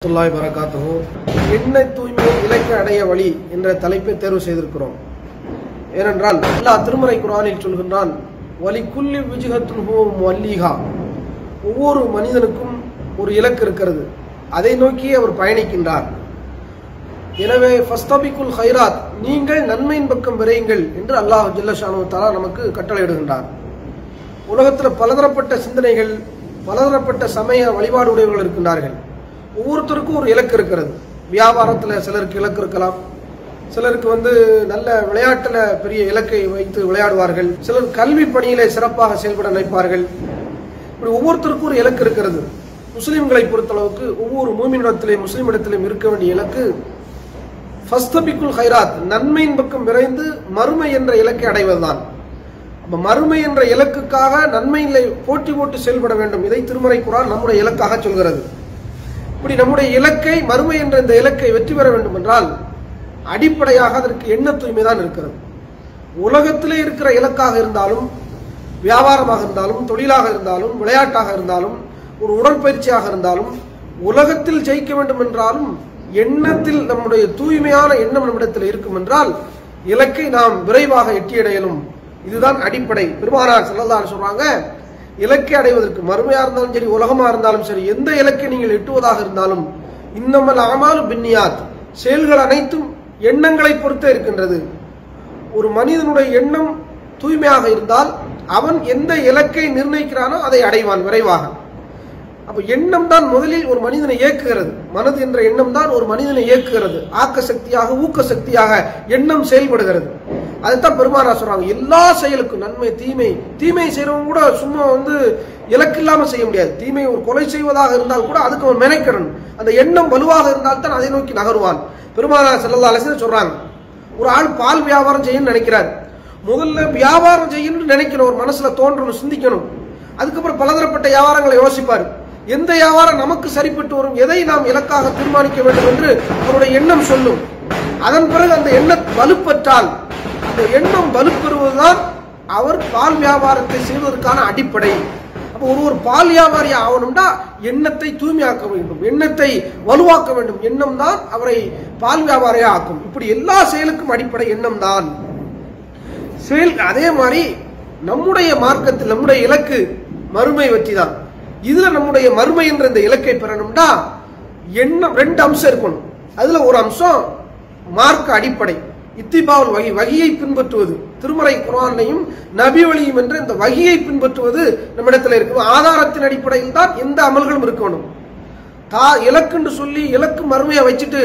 அல்லாஹ் வரகாத்துஹு எண்ணெய் தூய்மை இலக்கை அடைய வழி என்ற தலைப்பை தேர்வு செய்திருக்கிறோம் ஏனென்றால் அல்லாஹ் திருமறை குரானில் சொல்கின்றான் வலி குல்லி விஜுகத்துன் வல்லிகா ஒவ்வொரு மனிதனுக்கும் ஒரு இலக்கு இருக்கிறது அதை நோக்கி அவர் பயணிக்கின்றார் எனவே ஃபஸ்தபிக்குல் ஹைராத் நீங்கள் நன்மையின் பக்கம் விரையுங்கள் என்று அல்லாஹ் ஜல்லஷானு தாலா நமக்கு கட்டளையிடுகின்றார் உலகத்தில் பலதரப்பட்ட சிந்தனைகள் பலதரப்பட்ட சமய வழிபாடு உடையவர்கள் இருக்கின்றார்கள் ஒவ்வொருத்தருக்கும் ஒரு இலக்கு இருக்கிறது வியாபாரத்தில் சிலருக்கு இலக்கு இருக்கலாம் சிலருக்கு வந்து நல்ல விளையாட்டுல பெரிய இலக்கை வைத்து விளையாடுவார்கள் சிலர் கல்வி பணியிலே சிறப்பாக செயல்பட நினைப்பார்கள் இப்படி ஒவ்வொருத்தருக்கும் ஒரு இலக்கு இருக்கிறது முஸ்லிம்களை பொறுத்தளவுக்கு ஒவ்வொரு மூமினிடத்திலே முஸ்லிமிடத்திலும் இருக்க வேண்டிய இலக்கு ஃபஸ்தபிக்குல் ஹைராத் நன்மையின் பக்கம் விரைந்து மறுமை என்ற இலக்கை அடைவதுதான் அப்ப மறுமை என்ற இலக்குக்காக நன்மையிலே போட்டி போட்டு செயல்பட வேண்டும் இதை திருமறை குரான் நம்முடைய இலக்காக சொல்கிறது இப்படி நம்முடைய இலக்கை மறுமை என்ற இந்த இலக்கை வெற்றி பெற வேண்டும் என்றால் அடிப்படையாக அதற்கு எண்ண தூய்மை தான் இருக்கிறது உலகத்திலே இருக்கிற இலக்காக இருந்தாலும் வியாபாரமாக இருந்தாலும் தொழிலாக இருந்தாலும் விளையாட்டாக இருந்தாலும் ஒரு உடற்பயிற்சியாக இருந்தாலும் உலகத்தில் ஜெயிக்க வேண்டும் என்றாலும் எண்ணத்தில் நம்முடைய தூய்மையான எண்ணம் நம்மிடத்தில் இருக்கும் என்றால் இலக்கை நாம் விரைவாக எட்டியடையலும் இதுதான் அடிப்படை பெருமானார் செல்லதான் சொல்றாங்க இலக்கை அடைவதற்கு மறுமையா இருந்தாலும் சரி உலகமா இருந்தாலும் சரி எந்த இலக்கை நீங்கள் எட்டுவதாக இருந்தாலும் இன்னமல் ஆமாலும் பின்னியாத் செயல்கள் அனைத்தும் எண்ணங்களை பொறுத்தே இருக்கின்றது ஒரு மனிதனுடைய எண்ணம் தூய்மையாக இருந்தால் அவன் எந்த இலக்கை நிர்ணயிக்கிறானோ அதை அடைவான் விரைவாக அப்ப எண்ணம் தான் முதலில் ஒரு மனிதனை இயக்குகிறது மனது என்ற எண்ணம் தான் ஒரு மனிதனை இயக்குகிறது ஆக்க சக்தியாக ஊக்க சக்தியாக எண்ணம் செயல்படுகிறது அதுதான் பெருமானா சொல்றாங்க எல்லா செயலுக்கும் நன்மை தீமை தீமை செய்யறவங்க கூட சும்மா வந்து இலக்கு இல்லாம செய்ய முடியாது தீமை ஒரு கொலை செய்வதாக இருந்தால் கூட அதுக்கு அவன் மெனைக்கணும் அந்த எண்ணம் வலுவாக இருந்தால் தான் அதை நோக்கி நகருவான் பெருமானா செல்லல்லா அலசின்னு சொல்றாங்க ஒரு ஆள் பால் வியாபாரம் செய்யணும்னு நினைக்கிறார் முதல்ல வியாபாரம் செய்யணும்னு நினைக்கணும் ஒரு மனசுல தோன்றணும் சிந்திக்கணும் அதுக்கப்புறம் பலதரப்பட்ட வியாபாரங்களை யோசிப்பார் எந்த வியாபாரம் நமக்கு சரிப்பட்டு வரும் எதை நாம் இலக்காக தீர்மானிக்க வேண்டும் என்று அவருடைய எண்ணம் சொல்லும் அதன் பிறகு அந்த எண்ணம் வலுப்பெற்றால் அந்த எண்ணம் வலுப்பெறுவதுதான் அவர் பால் வியாபாரத்தை செய்வதற்கான அடிப்படை அப்போ ஒரு ஒரு பால் வியாபாரி ஆகணும்னா எண்ணத்தை தூய்மையாக்க வேண்டும் எண்ணத்தை வலுவாக்க வேண்டும் எண்ணம் தான் அவரை பால் வியாபாரியா ஆக்கும் இப்படி எல்லா செயலுக்கும் அடிப்படை எண்ணம் தான் செயல் அதே மாதிரி நம்முடைய மார்க்கத்தில் நம்முடைய இலக்கு மறுமை வெற்றி தான் இதுல நம்முடைய மறுமை என்ற இந்த இலக்கை பெறணும்னா எண்ணம் ரெண்டு அம்சம் இருக்கணும் அதுல ஒரு அம்சம் மார்க்க அடிப்படை இத்திபாவல் வகி வகியை பின்பற்றுவது திருமறை குரானையும் நபி வழியும் என்ற இந்த வகியை பின்பற்றுவது நம்மிடத்தில் இருக்கும் ஆதாரத்தின் அடிப்படையில் தான் எந்த அமல்களும் இருக்கணும் தா இலக்குன்னு சொல்லி இலக்கு மறுமையை வச்சுட்டு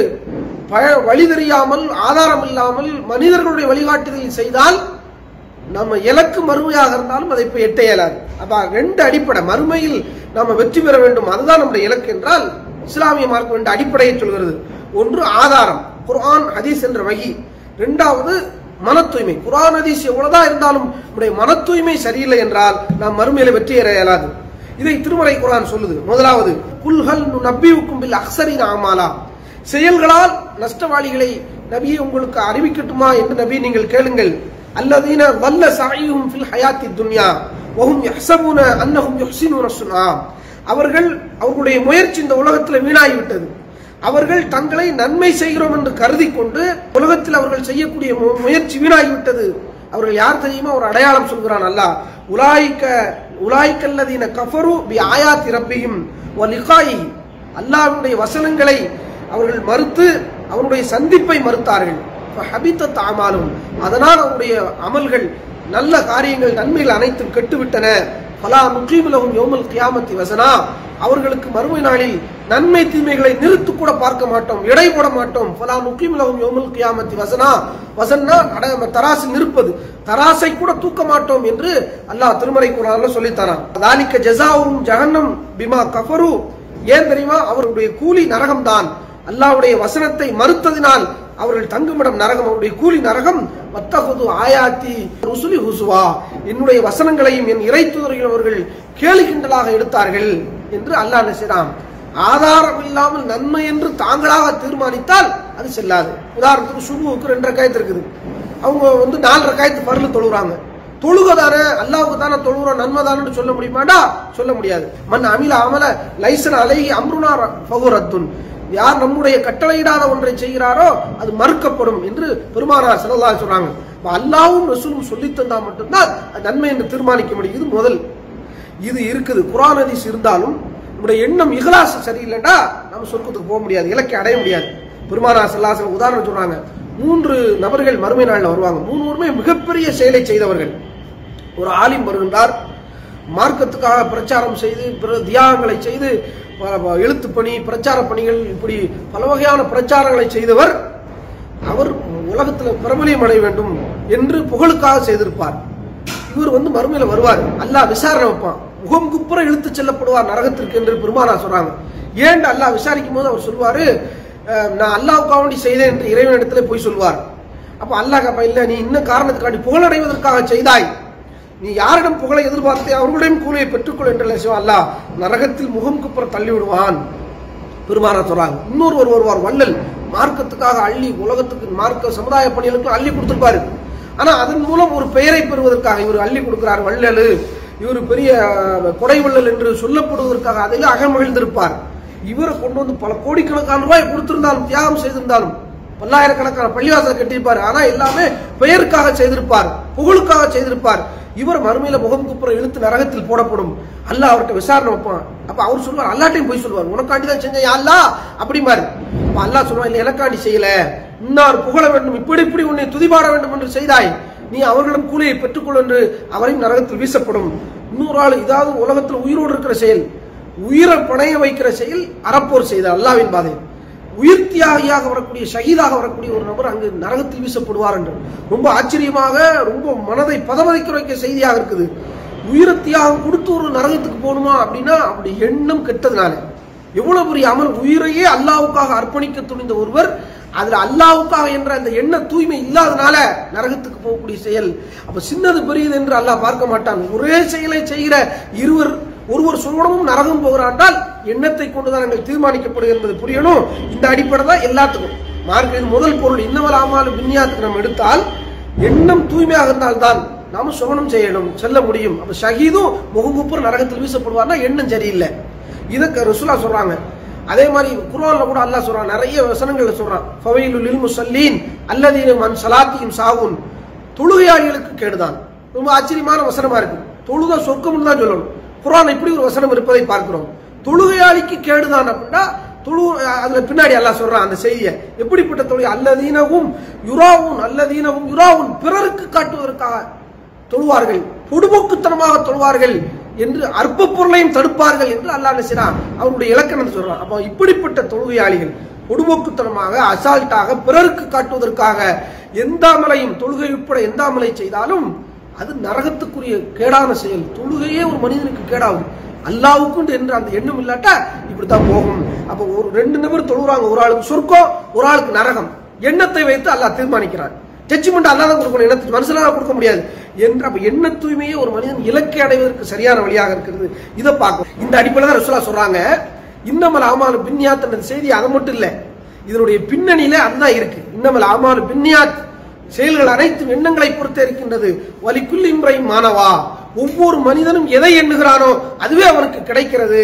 ப- வழி தெரியாமல் ஆதாரம் இல்லாமல் மனிதர்களுடைய வழிகாட்டுதலில் செய்தால் நம்ம இலக்கு மறுமையாக இருந்தாலும் அதை இப்ப எட்ட இயலாது அப்ப ரெண்டு அடிப்படை மறுமையில் நாம வெற்றி பெற வேண்டும் அதுதான் நம்முடைய இலக்கு என்றால் இஸ்லாமிய மார்க்கம் ரெண்டு அடிப்படையை சொல்கிறது ஒன்று ஆதாரம் குர்ஆன் ஹதீஸ் என்ற வகி இரண்டாவது மன தூய்மை குர்ஆன் ஹதீஸ் எவ்வளவுதான் இருந்தாலும் நம்முடைய மன தூய்மை சரியில்லை என்றால் நாம் மறுமையில வெற்றி பெற இயலாது இதை திருமறை குர்ஆன் சொல்லுது முதலாவது குல்ஹல் நபியுக்கும் பில் அக்ஸரின் ஆமாலா செயல்களால் நஷ்டவாளிகளை நபியை உங்களுக்கு அறிவிக்கட்டுமா என்று நபி நீங்கள் கேளுங்கள் அல்லதீன வல்ல சாயும் ஃபில் ஹயாத்தி துன்யா வஹும் யஹ்சபூன அன்னஹும் யுஹ்சினூன சுனா அவர்கள் அவர்களுடைய முயற்சி இந்த உலகத்தில் வீணாகிவிட்டது அவர்கள் தங்களை நன்மை செய்கிறோம் என்று கருதி கொண்டு உலகத்தில் அவர்கள் செய்யக்கூடிய மு- முயற்சி வீணாகிவிட்டது அவர்கள் யார் தெரியுமா ஒரு அடையாளம் சொல்கிறான் அல்லாஹ் உலாய்க்க உலாய்க்கல்லதீன கஃபரு பி ஆயாத்தி ரப்பியும் வ லிகாயி அல்லாஹ்வுடைய வசனங்களை அவர்கள் மறுத்து அவருடைய சந்திப்பை மறுத்தார்கள் ஹபித்த தாமாலும் அதனால் அவருடைய அமல்கள் நல்ல காரியங்கள் நன்மைகள் அனைத்தும் கெட்டுவிட்டன பலா முகீமுலகும் யோமல் கியாமத்தி வசனா அவர்களுக்கு மறுமை நாளில் நன்மை தீமைகளை நிறுத்து கூட பார்க்க மாட்டோம் எடை போட மாட்டோம் பலா முகீமுலகும் யோமல் கியாமத்தி வசனா வசன்னா அட- தராசு நிற்பது தராசை கூட தூக்க மாட்டோம் என்று அல்லாஹ் திருமறை குரான்ல சொல்லித்தரான் தாலிக்க ஜசாவும் ஜஹன்னம் பிமா கஃபரு ஏன் தெரியுமா அவருடைய கூலி நரகம்தான் அல்லாஹ்வுடைய வசனத்தை மறுத்ததினால் அவர்கள் தங்குமிடம் நரகம் அவருடைய கூலி நரகம் வத்தகுது ஆயாத்தி ருசுலி ஹுசுவா என்னுடைய வசனங்களையும் என் இறைத்துறையும் அவர்கள் கேலி கிண்டலாக எடுத்தார்கள் என்று அல்லாஹ் நினைச்சான் ஆதாரம் இல்லாமல் நன்மை என்று தாங்களாக தீர்மானித்தால் அது செல்லாது உதாரணத்துக்கு சுபுவுக்கு ரெண்டு ரக்காயத்து இருக்குது அவங்க வந்து நாலு ரக்காயத்து பருள் தொழுகிறாங்க தொழுக தானே அல்லாவுக்கு தானே தொழுகிறோம் நன்மை தானே சொல்ல முடியுமாடா சொல்ல முடியாது மன் அமில அமல லைசன் அலைஹி அம்ருனா ஃபகுரத்துன் யார் நம்முடைய கட்டளையிடாத ஒன்றை செய்கிறாரோ அது மறுக்கப்படும் என்று பெருமானார் சிறந்தா சொல்றாங்க அப்ப அல்லாவும் ரசூலும் சொல்லி தந்தா மட்டும்தான் அது நன்மை என்று தீர்மானிக்க முடியும் இது முதல் இது இருக்குது குரான் ஹதீஸ் இருந்தாலும் நம்முடைய எண்ணம் இகலாஸ் சரியில்லைன்னா நம்ம சொர்க்கத்துக்கு போக முடியாது இலக்கை அடைய முடியாது பெருமானார் சல்லாசன் உதாரணம் சொல்றாங்க மூன்று நபர்கள் மறுமை நாளில் வருவாங்க மூணுவருமே மிகப்பெரிய செயலை செய்தவர்கள் ஒரு ஆலிம் வருகின்றார் மார்க்கத்துக்காக பிரச்சாரம் செய்து பிற தியாகங்களை செய்து ப- ப- எழுத்துப் பணி பிரச்சார பணிகள் இப்படி பல வகையான பிரச்சாரங்களை செய்தவர் அவர் உலகத்தில் பிரபலியம் அடைய வேண்டும் என்று புகழுக்காக செய்திருப்பார் இவர் வந்து மறுமையில வருவார் அல்லாஹ் விசாரணை வைப்பான் முகம் குப்புற இழுத்து செல்லப்படுவார் நரகத்திற்கு என்று பெருமானா சொல்றாங்க ஏன் அல்லாஹ் விசாரிக்கும் போது அவர் சொல்வாரு அஹ், நான் அல்லாவுக்காக வேண்டி செய்தேன் என்று இறைவனிடத்துல போய் சொல்வார் அப்ப அல்லாஹ் கேப்பா இல்ல நீ இன்னும் காரணத்துக்காண்டி புகழடைவதற்காக செய்தாய் நீ யாரிடம் புகழை எதிர்பார்த்தே அவர்களுடையும் கூலியை பெற்றுக்கொள் என்று செய்வான் அல்லாஹ் நரகத்தில் முகம் குப்புற தள்ளி விடுவான் பெருமானா சொல்றாங்க இன்னொருவர் வருவார் வள்ளல் மார்க்கத்துக்காக அள்ளி உலகத்துக்கு மார்க்க சமுதாய பணிகளுக்கு அள்ளி கொடுத்திருப்பாரு ஆனா அதன் மூலம் ஒரு பெயரை பெறுவதற்காக இவர் அள்ளி கொடுக்கிறார் வள்ளல் இவர் பெரிய அஹ், கொடை வள்ளல் என்று சொல்லப்படுவதற்காக அதில் அகமகிழ்ந்திருப்பார் இவரை கொண்டு வந்து பல கோடிக்கணக்கான ரூபாய் கொடுத்திருந்தாலும் தியாகம் செய்திருந்தாலும் பல்லாயிரக்கணக்கான பள்ளிவாசல் கட்டியிருப்பார் ஆனா எல்லாமே பெயருக்காக செய்திருப்பார் புகழுக்காக செய்திருப்பார் இவர் மறுமையில முகம் குப்புற இழுத்து நரகத்தில் போடப்படும் அல்லாஹ் அவர்கிட்ட விசாரணை வைப்பான் அப்ப அவர் சொல்லுவார் அல்லாட்டையும் போய் சொல்லுவார் உனக்காண்டி தான் செஞ்சேன் யா அல்லாஹ் அப்படிம்பாரு அப்ப அல்லாஹ் சொல்லுவான் இல்ல எனக்காண்டி செய்யல இன்னார் புகழ வேண்டும் இப்படி இப்படி உன்னை துதிபாட வேண்டும் என்று செய்தாய் நீ அவர்களிடம் கூலியை பெற்றுக்கொள் என்று அவரையும் நரகத்தில் வீசப்படும் இன்னொரு ஆள் இதாவது உலகத்தில் உயிரோடு இருக்கிற செயல் உயிரை பணைய வைக்கிற செயல் அறப்போர் செய்தார் அல்லாவின் பாதை உயிர் தியாகியாக வரக்கூடிய ஷஹீதாக வரக்கூடிய ஒரு நபர் அங்கு நரகத்தில் வீசப்படுவார் என்று ரொம்ப ஆச்சரியமாக ரொம்ப மனதை பதவதைக்க வைக்க செய்தியாக இருக்குது உயிரை தியாகம் கொடுத்து ஒரு நரகத்துக்கு போகணுமா அப்படின்னா அப்படி எண்ணம் கெட்டதுனால எவ்வளவு பெரிய அமல் உயிரையே அல்லாவுக்காக அர்ப்பணிக்க துணிந்த ஒருவர் அதுல அல்லாவுக்காக என்ற அந்த எண்ண தூய்மை இல்லாதனால நரகத்துக்கு போகக்கூடிய செயல் அப்ப சின்னது பெரியது என்று அல்லாஹ் பார்க்க மாட்டான் ஒரே செயலை செய்கிற இருவர் ஒருவர் சுவனமும் நரகம் போகிறாண்டால் எண்ணத்தை கொண்டுதான் நாங்கள் தீர்மானிக்கப்படுகிறது என்பது புரியணும் இந்த அடிப்படை தான் எல்லாத்துக்கும் மார்க்கெட் முதல் பொருள் இன்னவல் ஆமாலும் விஞ்ஞாத்துக்கு நம்ம எடுத்தால் எண்ணம் தூய்மையாக இருந்தால்தான் நாம சுவனம் செய்யணும் செல்ல முடியும் அப்ப ஷஹீதும் முகங்குப்புற நரகத்தில் வீசப்படுவார்னா எண்ணம் சரியில்லை இதுக்கு ரசூலா சொல்றாங்க அதே மாதிரி குர்ஆன்ல கூட அல்லாஹ் சொல்றான் நிறைய வசனங்கள்ல சொல்றான் ஃபவைலுல் லில் முஸல்லீன் அல்லதீன மன் ஸலாத்திஹிம் சாவுன் தொழுகையாளிகளுக்கு கேடுதான் ரொம்ப ஆச்சரியமான வசனமா இருக்கு தொழுத சொர்க்கம்னு தான் சொல்லணும் குர்ஆன் இப்படி ஒரு வசனம் இருப்பதை பார்க்கிறோம் தொழுகையாளிக்கு கேடுதான் அப்படின்னா தொழு அதுல பின்னாடி அல்லாஹ் சொல்றான் அந்த செய்தியை எப்படிப்பட்ட தொழுகை அல்லதீனவும் யுராவும் அல்லதீனவும் யுராவும் பிறருக்கு காட்டுவதற்காக தொழுவார்கள் பொடுபோக்குத்தனமாக தொழுவார்கள் என்று அற்ப பொருளையும் தடுப்பார்கள் என்று அல்லாஹ் என்ன செய்றான் அவருடைய இலக்கணம் சொல்றான் அப்போ இப்படிப்பட்ட தொழுகையாளிகள் பொடுபோக்குத்தனமாக அசால்ட்டாக பிறருக்கு காட்டுவதற்காக எந்த அமலையும் தொழுகை உட்பட எந்த அமலை செய்தாலும் அது நரகத்துக்குரிய கேடான செயல் தொழுகையே ஒரு மனிதனுக்கு கேடாகும் அல்லாவுக்கு என்று அந்த எண்ணம் இல்லாட்டா இப்படித்தான் போகும் அப்ப ஒரு ரெண்டு நபர் தொழுறாங்க ஒரு ஆளுக்கு சொர்க்கம் ஒரு ஆளுக்கு நரகம் எண்ணத்தை வைத்து அல்லாஹ் தீர்மானிக்கிறான் ஜட்ஜ்மெண்ட் அல்லாஹ் தான் கொடுக்கணும் எண்ணத்தை மனுஷனால கொடுக்க முடியாது என்று அப்ப எண்ண தூய்மையே ஒரு மனிதன் இலக்கை அடைவதற்கு சரியான வழியாக இருக்கிறது இதை பார்க்கணும் இந்த அடிப்படையில் தான் ரசூலா சொல்றாங்க இன்னமல் ஆமாலும் பின்னியாத் என்ற செய்தி அது மட்டும் இல்ல இதனுடைய பின்னணியில அதுதான் இருக்கு இன்னமல் ஆமாலும் பின்னியாத் செயல்கள் அனைத்தும் எண்ணங்களை பொறுத்து இருக்கின்றது வலிக்குள் இம்ரையும் மானவா ஒவ்வொரு மனிதனும் எதை எண்ணுகிறானோ அதுவே அவனுக்கு கிடைக்கிறது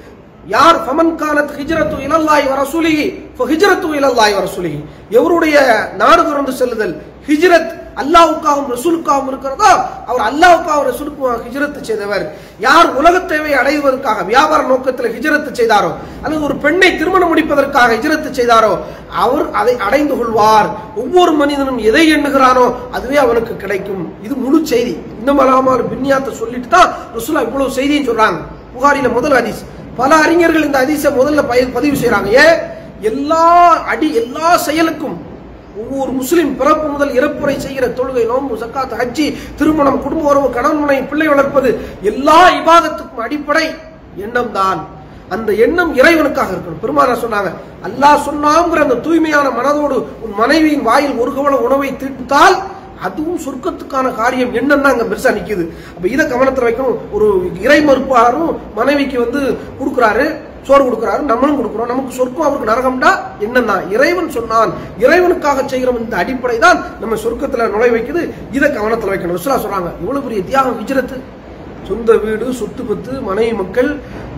யார் ஃபமன் கானத் ஹிஜ்ரத்து இலல்லாஹி வ ரசூலிஹி ஃபஹிஜ்ரத்து இலல்லாஹி வ ரசூலிஹி எவருடைய நாடு துறந்து செல்லுதல் ஹிஜ்ரத் அல்லாஹ்வுக்காகவும் ரசூலுக்காகவும் இருக்கிறதோ அவர் அல்லாஹ்வுக்காகவும் ரசூலுக்காகவும் ஹிஜ்ரத் செய்தவர் யார் உலகத் தேவை அடைவதற்காக வியாபார நோக்கத்தில் ஹிஜ்ரத் செய்தாரோ அல்லது ஒரு பெண்ணை திருமணம் முடிப்பதற்காக ஹிஜ்ரத் செய்தாரோ அவர் அதை அடைந்து கொள்வார் ஒவ்வொரு மனிதனும் எதை எண்ணுகிறானோ அதுவே அவனுக்கு கிடைக்கும் இது முழு செய்தி இன்னும் அலாமல் பின்னியாத்தை சொல்லிட்டு தான் ரசூலா இவ்வளவு செய்தியும் சொல்றாங்க புகாரில முதல் ஹதீஸ் பல அறிஞர்கள் இந்த ஹதீஸை முதல்ல பய- பதிவு செய்றாங்க ஏன் எல்லா அடி எல்லா செயலுக்கும் ஒவ்வொரு முஸ்லிம் பிறப்பு முதல் இறப்பு வரை செய்கிற தொழுகை நோன்பு சக்காத் ஹஜ்ஜி திருமணம் குடும்ப உறவு கணவன் மனை பிள்ளை வளர்ப்பது எல்லா இபாதத்துக்கும் அடிப்படை எண்ணம் தான் அந்த எண்ணம் இறைவனுக்காக இருக்கணும் பெருமானா சொன்னாங்க அல்லாஹ் சொன்னாங்கிற அந்த தூய்மையான மனதோடு உன் மனைவியின் வாயில் ஒரு கவல உணவை தீர்த்தால் அதுவும் சொர்க்கத்துக்கான காரியம் என்னன்னா அங்க பெருசா நிக்குது அப்ப இதை கவனத்துல வைக்கணும் ஒரு இறை மறுப்பாளரும் மனைவிக்கு வந்து கொடுக்குறாரு சோறு கொடுக்குறாரு நம்மளும் கொடுக்குறோம் நமக்கு சொர்க்கம் அவருக்கு நரகம்டா என்னன்னா இறைவன் சொன்னான் இறைவனுக்காக செய்கிறோம் இந்த அடிப்படை தான் நம்ம சொர்க்கத்துல நுழை வைக்குது இதை கவனத்துல வைக்கணும் விசுவலா சொல்றாங்க இவ்வளவு பெரிய தியாகம் ஹிஜ்ரத்து சொந்த வீடு சொத்து பத்து மனைவி மக்கள்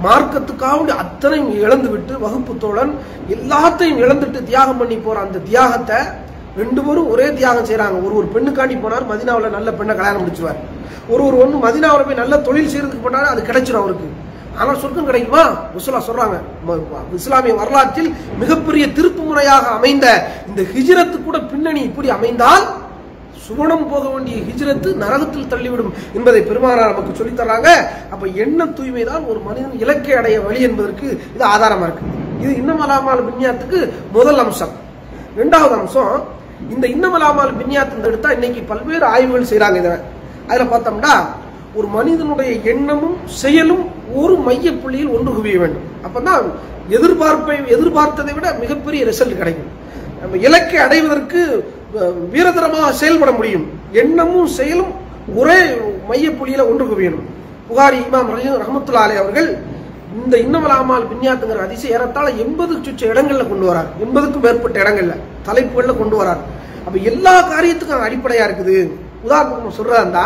மார்க்கத்துக்காக அத்தனையும் இழந்து விட்டு வகுப்பு தோழன் எல்லாத்தையும் இழந்துட்டு தியாகம் பண்ணி போற அந்த தியாகத்தை ரெண்டு பேரும் ஒரே தியாகம் செய்றாங்க ஒரு ஒரு பெண்ணுக்காண்டி போனார் மதினாவுல நல்ல பெண்ணை கல்யாணம் முடிச்சுவார் ஒரு ஒரு ஒண்ணு மதினாவுல போய் நல்ல தொழில் செய்யறதுக்கு போனாரு அது கிடைச்சிடும் அவருக்கு ஆனா சொர்க்கம் கிடைக்குமா முஸ்லா சொல்றாங்க ம- இஸ்லாமிய வரலாற்றில் மிகப்பெரிய திருப்பு முறையாக அமைந்த இந்த ஹிஜ்ரத்து கூட பின்னணி இப்படி அமைந்தால் சுவனம் போக வேண்டிய ஹிஜ்ரத்து நரகத்தில் தள்ளிவிடும் என்பதை பெருமானார் நமக்கு சொல்லித் தர்றாங்க அப்ப எண்ண தூய்மை தான் ஒரு மனிதன் இலக்கை அடைய வழி என்பதற்கு இது ஆதாரமா இருக்கு இது இன்னமலாமால் விஞ்ஞாத்துக்கு முதல் அம்சம் இரண்டாவது அம்சம் இந்த இன்னமலாமால் விஞ்ஞாத்தம் எடுத்தா இன்னைக்கு பல்வேறு ஆய்வுகள் செய்றாங்க இதை அதுல பார்த்தோம்னா ஒரு மனிதனுடைய எண்ணமும் செயலும் ஒரு மைய புள்ளியில் ஒன்று குவிய வேண்டும் அப்பதான் எதிர்பார்ப்பை எதிர்பார்த்ததை விட மிகப்பெரிய ரிசல்ட் கிடைக்கும் நம்ம இலக்கை அடைவதற்கு அஹ், வீரதரமாக செயல்பட முடியும் எண்ணமும் செயலும் ஒரே மைய புள்ளியில ஒன்று குவியணும் புகாரி இமாம் ரஹமத்துல்லா அலை அவர்கள் இந்த இன்னமலாமால் விஞ்ஞாத்துங்கிற அதிசயம் ஏறத்தாழ எண்பது சுற்ற இடங்கள்ல கொண்டு வரார் எண்பதுக்கும் மேற்பட்ட இடங்கள்ல தலைப்புகள்ல கொண்டு வரார் அப்ப எல்லா காரியத்துக்கும் அடிப்படையா இருக்குது உதாரணத்துக்கு சொல்றதா இருந்தா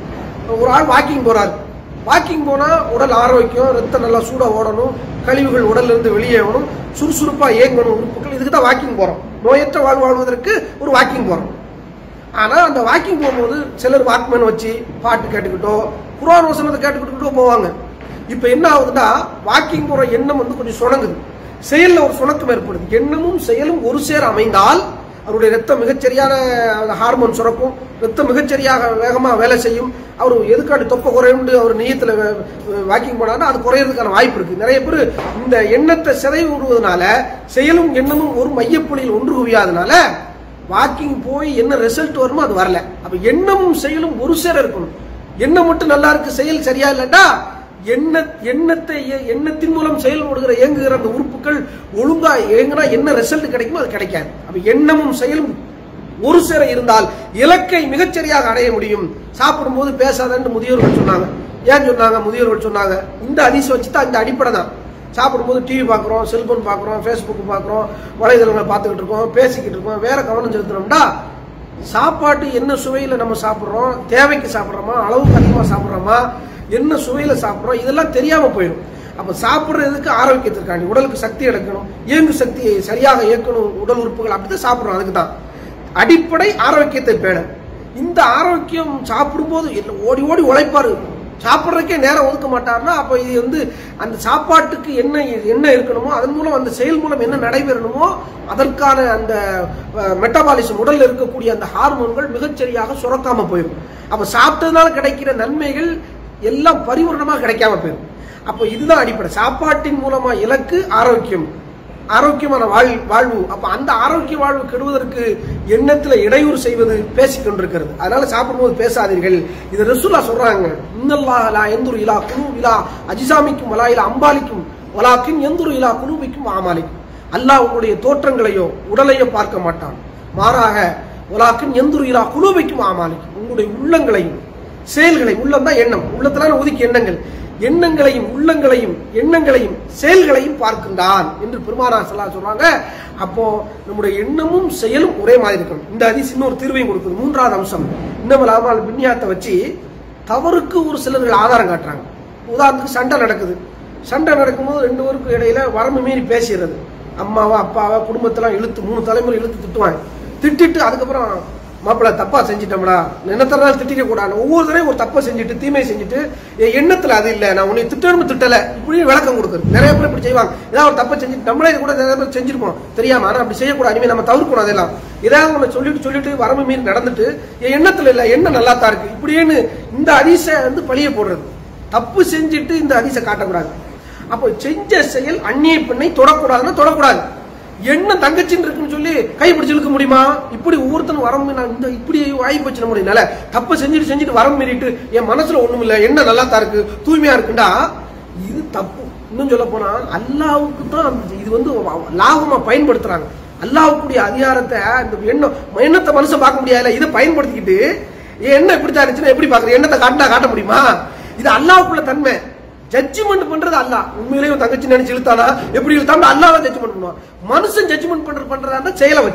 ஒரு ஆள் வாக்கிங் போறாரு வாக்கிங் போனா உடல் ஆரோக்கியம் ரத்தம் நல்லா சூடா ஓடணும் கழிவுகள் உடல்ல இருந்து வெளியேறணும் சுறுசுறுப்பா இயங்கணும் உறுப்புகள் இதுக்கு தான் வாக்கிங் போறோம் நோயற்ற வாழ்வு வாழ்வதற்கு ஒரு வாக்கிங் போறோம் ஆனா அந்த வாக்கிங் போகும்போது சிலர் வாக்மேன் வச்சு பாட்டு கேட்டுக்கிட்டோ குரான் வசனத்தை கேட்டுக்கிட்டோ போவாங்க இப்ப என்ன ஆகுதுன்னா வாக்கிங் போற எண்ணம் வந்து கொஞ்சம் சுணங்குது செயல்ல ஒரு சுணக்கம் ஏற்படுது எண்ணமும் செயலும் ஒரு சேர அமைந்தால் அவருடைய ரத்தம் மிகச்சரியான ஹார்மோன் சுரக்கும் ரத்தம் மிகச்சரியாக வேகமா வேலை செய்யும் அவர் எதுக்காண்டி தொப்பை குறையுண்டு அவர் நீயத்துல வாக்கிங் போனாருன்னா அது குறையறதுக்கான வாய்ப்பு இருக்கு நிறைய பேர் இந்த எண்ணத்தை சிதை விடுவதனால செயலும் எண்ணமும் ஒரு மையப்புள்ளியில் ஒன்று குவியாதனால வாக்கிங் போய் என்ன ரிசல்ட் வருமோ அது வரல அப்ப எண்ணமும் செயலும் ஒரு சேர இருக்கணும் எண்ணம் மட்டும் நல்லா இருக்கு செயல் சரியா இல்லட்டா எண்ண எண்ணத்தை இய- எண்ணத்தின் மூலம் செயல்படுகிற இயங்குகிற அந்த உறுப்புகள் ஒழுங்கா இயங்குனா என்ன ரிசல்ட் கிடைக்குமோ அது கிடைக்காது அப்ப எண்ணமும் செயலும் ஒரு சேர இருந்தால் இலக்கை மிகச்சரியாக அடைய முடியும் சாப்பிடும்போது பேசாதன்னு முதியோர்கள் சொன்னாங்க ஏன் சொன்னாங்க முதியோர்கள் சொன்னாங்க இந்த அதிசயம் வச்சு தான் இந்த அடிப்படை தான் சாப்பிடும்போது டிவி பார்க்குறோம் செல்போன் பார்க்குறோம் ஃபேஸ்புக் பார்க்குறோம் வலைதளங்களை பார்த்துக்கிட்டு இருக்கோம் பேசிக்கிட்டு இருக்கோம் வேற கவனம் செலுத்தணும்டா சாப்பாட்டு என்ன சுவையில நம்ம சாப்பிடுறோம் தேவைக்கு சாப்பிடுறோமா அளவுக்கு அதிகமா சாப்பிடுறோமா என்ன சுவையில சாப்பிடுறோம் இதெல்லாம் தெரியாம போயிடும் அப்ப சாப்பிடுறதுக்கு ஆரோக்கியத்திற்காண்டி உடலுக்கு சக்தி எடுக்கணும் இயங்கு சக்தியை சரியாக இயக்கணும் உடல் உறுப்புகள் அப்படிதான் சாப்பிடுறோம் அதுக்கு தான் அடிப்படை ஆரோக்கியத்தை பேண இந்த ஆரோக்கியம் சாப்பிடும்போது என்ன ஓடி ஓடி உழைப்பாரு சாப்பிட்றதுக்கே நேரம் ஒதுக்க மாட்டாருன்னா அப்போ இது வந்து அந்த சாப்பாட்டுக்கு என்ன என்ன இருக்கணுமோ அதன் மூலம் அந்த செயல் மூலம் என்ன நடைபெறணுமோ அதற்கான அந்த மெட்டபாலிசம் உடல்ல இருக்கக்கூடிய அந்த ஹார்மோன்கள் மிகச்சரியாக சுரக்காம போயிடும் அப்ப சாப்பிட்டதுனால கிடைக்கிற நன்மைகள் எல்லாம் பரிபூர்ணமா கிடைக்காம போயிடும் அப்போ இதுதான் அடிப்படை சாப்பாட்டின் மூலமா இலக்கு ஆரோக்கியம் ஆரோக்கியமான வாழ் வாழ்வு அப்ப அந்த ஆரோக்கிய வாழ்வு கெடுவதற்கு எண்ணத்துல இடையூறு செய்வது பேசிக் கொண்டிருக்கிறது அதனால சாப்பிடும்போது பேசாதீர்கள் இது ரசூலா சொல்றாங்க இன்னல்லாஹ் லா எந்துரு இலா குழு இலா அஜிசாமிக்கும் வலா இலா அம்பாலிக்கும் வலாக்கின் எந்துரு இலா குழுவிக்கும் ஆமாலிக்கும் அல்லாஹ் உங்களுடைய தோற்றங்களையோ உடலையோ பார்க்க மாட்டான் மாறாக வலாக்கின் எந்துரு இலா குழுவிக்கும் ஆமாலிக்கும் உங்களுடைய உள்ளங்களையும் செயல்களை உள்ளம் தான் எண்ணம் உள்ளத்துல ஒதுக்கி எண்ணங்கள் எண்ணங்களையும் உள்ளங்களையும் எண்ணங்களையும் செயல்களையும் பார்க்கின்றான் என்று பெருமானார் ஸல்லல்லாஹு சொல்றாங்க அப்போ நம்முடைய எண்ணமும் செயலும் ஒரே மாதிரி இருக்கணும் இந்த அதிசயம் இன்னொரு தீர்வையும் கொடுக்குது மூன்றாவது அம்சம் இன்னமல் ஆமால் விஞ்ஞாத்தை வச்சு தவறுக்கு ஒரு சிலர்கள் ஆதாரம் காட்டுறாங்க உதாரணத்துக்கு சண்டை நடக்குது சண்டை நடக்கும்போது ரெண்டு பேருக்கும் இடையில வரம்பு மீறி பேசிடுறது அம்மாவா அப்பாவா குடும்பத்தெல்லாம் இழுத்து மூணு தலைமுறை இழுத்து திட்டுவாங்க திட்டிட்டு அதுக்கப்புறம் மாப்பிள்ள தப்பா செஞ்சிட்டோம்டா என்னத்தர நாள் திட்டிக்க கூடாது ஒவ்வொரு தடவையும் ஒரு தப்பை செஞ்சுட்டு தீமை செஞ்சுட்டு என் எண்ணத்துல அது இல்ல நான் உன்னை திட்டணும் திட்டல இப்படி விளக்கம் கொடுக்குறது நிறைய பேர் இப்படி செய்வாங்க ஏதாவது ஒரு தப்பை செஞ்சு நம்மளே இது கூட நிறைய பேர் செஞ்சிருப்போம் தெரியாம ஆனா அப்படி செய்யக்கூடாது இனிமே நம்ம தவிர்க்கணும் அதெல்லாம் ஏதாவது ஒண்ணு சொல்லிட்டு சொல்லிட்டு வரம்பு மீறி நடந்துட்டு என் எண்ணத்துல இல்ல எண்ணம் நல்லா தான் இருக்கு இப்படின்னு இந்த அதிச வந்து பழிய போடுறது தப்பு செஞ்சுட்டு இந்த அதிசை காட்டக்கூடாது அப்போ செஞ்ச செயல் அந்நிய பெண்ணை தொடக்கூடாதுன்னா தொடக்கூடாது என்ன தங்கச்சின்னு இருக்குன்னு சொல்லி கை பிடிச்சு இழுக்க முடியுமா இப்படி ஒவ்வொருத்தனும் வரம் நான் இந்த இப்படி ஆகி போச்சு நம்ம என்னால தப்பு செஞ்சுட்டு செஞ்சுட்டு வரம் மீறிட்டு என் மனசுல ஒண்ணும் இல்ல என்ன நல்லா தான் இருக்கு தூய்மையா இருக்குண்டா இது தப்பு இன்னும் சொல்ல போனா அல்லாவுக்கு தான் அந்த- இது வந்து லாபமா பயன்படுத்துறாங்க அல்லாவுக்குடைய அதிகாரத்தை இந்த எண்ணம் எண்ணத்தை மனுஷன் பார்க்க முடியாதுல இதை பயன்படுத்திக்கிட்டு என் எண்ணம் இப்படித்தான் இருந்துச்சுன்னா எப்படி பாக்குற எண்ணத்தை காட்டினா காட்ட முடியுமா இது அல்லாவுக்குள்ள தன்மை ஜட்ஜ்மெண்ட் பண்றது அல்லாஹ் உண்மையிலேயே உன் தங்கச்சி நினைச்சு இழுத்தானா எப்படி இழுத்தாலும் அல்லாஹ் ஜட்ஜ்மெண்ட் பண்ணுவான் மனுஷன் ஜட்ஜ்மெண்ட் பண்ற பண்றதா இருந்தா செயலை வச்சு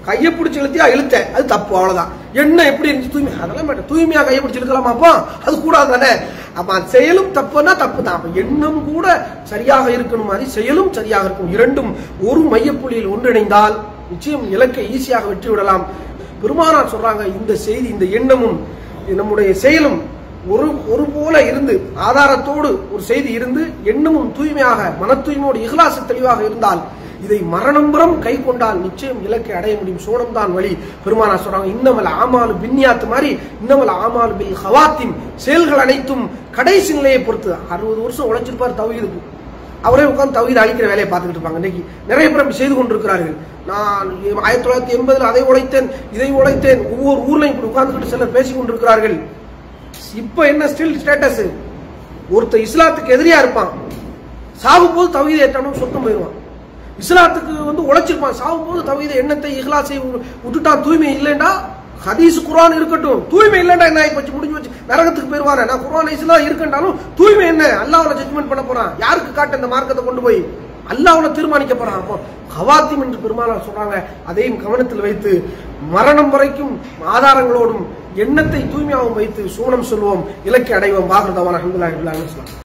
கையை பிடிச்சி இழுத்தியா இழுத்தேன் அது தப்பு அவ்வளவுதான் எண்ணெய் எப்படி இருந்துச்சு தூய்மை அதெல்லாம் மாட்டேன் தூய்மையா கையை பிடிச்சி இழுக்கலாமாப்பா அது கூடாது தானே அப்ப அந்த செயலும் தப்புன்னா தப்பு தான் அப்ப எண்ணம் கூட சரியாக இருக்கணும் மாதிரி செயலும் சரியாக இருக்கும் இரண்டும் ஒரு மையப்புள்ளியில் ஒன்றிணைந்தால் நிச்சயம் இலக்கை ஈஸியாக வெற்றி விடலாம் பெருமானார் சொல்றாங்க இந்த செய்தி இந்த எண்ணமும் நம்முடைய செயலும் ஒரு ஒரு போல இருந்து ஆதாரத்தோடு ஒரு செய்தி இருந்து எண்ணமும் தூய்மையாக மன தூய்மையோடு இகலாசு தெளிவாக இருந்தால் இதை மரணம்புறம் கை கொண்டால் நிச்சயம் இலக்கை அடைய முடியும் சோனம் தான் வழி பெருமானா சொல்றாங்க இன்னமல் ஆமாலு பின்னியாத்து மாதிரி இன்னமல் ஆமாலு பில் ஹவாத்திம் செயல்கள் அனைத்தும் கடைசி நிலையை பொறுத்து அறுபது வருஷம் உழைச்சிருப்பார் தவீதுக்கு அவரே உட்கார்ந்து தவீது அழிக்கிற வேலையை பார்த்துக்கிட்டு இருப்பாங்க இன்னைக்கு நிறைய பேர் அப்படி செய்து கொண்டிருக்கிறார்கள் நான் ஆயிரத்தி தொள்ளாயிரத்தி எண்பதுல அதை உழைத்தேன் இதை உழைத்தேன் ஒவ்வொரு ஊர்லயும் இப்படி உட்கார்ந்துகிட்டு சிலர் பேசிக் கொண்டிருக்கிறார்கள் இப்ப என்ன ஸ்டில் ஸ்டேட்டஸ் ஒருத்தர் இஸ்லாத்துக்கு எதிரியா இருப்பான் சாகும் போது தவீதை ஏற்றானும் சொத்தம் போயிடுவான் இஸ்லாத்துக்கு வந்து உழைச்சிருப்பான் சாகும் போது தவீத எண்ணத்தை இஹ்லாசை விட்டுட்டான் தூய்மை இல்லைண்டா ஹதீஸ் குர்ஆன் இருக்கட்டும் தூய்மை இல்லைண்டா என்ன ஆயிப்போச்சு முடிஞ்சு வச்சு நரகத்துக்கு போயிருவானே நான் குர்ஆன் இஸ்லாம் இருக்கண்டாலும் தூய்மை என்ன அல்லாஹ்வுல ஜட்ஜ்மெண்ட் பண்ண போறான் யாருக்கு காட்ட இந்த மார்க்கத்தை கொண்டு போய் அல்லாஹ்வுல தீர்மானிக்க போறான் அப்போ ஹவாத்திம் என்று பெருமானார் சொல்றாங்க அதையும் கவனத்தில் வைத்து மரணம் வரைக்கும் ஆதாரங்களோடும் எண்ணத்தை தூய்மையாகவும் வைத்து சூனம் சொல்வோம் இலக்கை அடைவோம் பாகிருதவான் அஹமதுல்லாஹி